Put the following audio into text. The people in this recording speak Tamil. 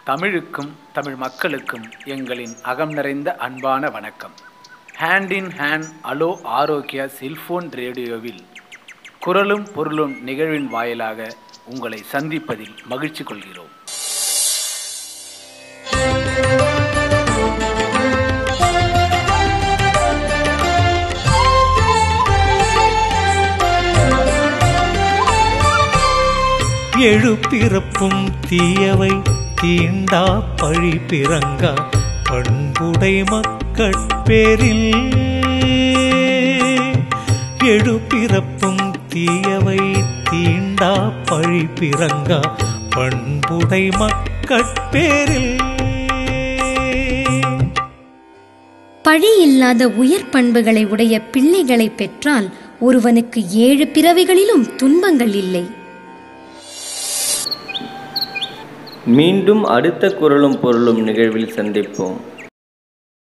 தமிழுக்கும் தமிழ் மக்களுக்கும் எங்களின் அகம் நிறைந்த அன்பான வணக்கம் hand in hand hello Arogya cellphone ரேடியோவில் குரலும் பொருளும் நிகழ்வின் வாயிலாக உங்களை சந்திப்பதில் மகிழ்ச்சி கொள்கிறோம் எழுப்பிறப்பும் தீயவை தீண்டா பழி பிறங்கா பண்புடை மக்கட்பேரில் எழுப்பிறப்பும் தீயவை தீண்டா பழி பிறங்கா பண்புடை மக்கட்பேரில் பழி இல்லாத உயர் பண்புகளை உடைய பிள்ளைகளை பெற்றால் ஒருவனுக்கு ஏழு பிறவிகளிலும் துன்பங்கள் இல்லை மீண்டும் அடுத்த குரலும் பொருளும் நிகழ்வில் சந்திப்போம்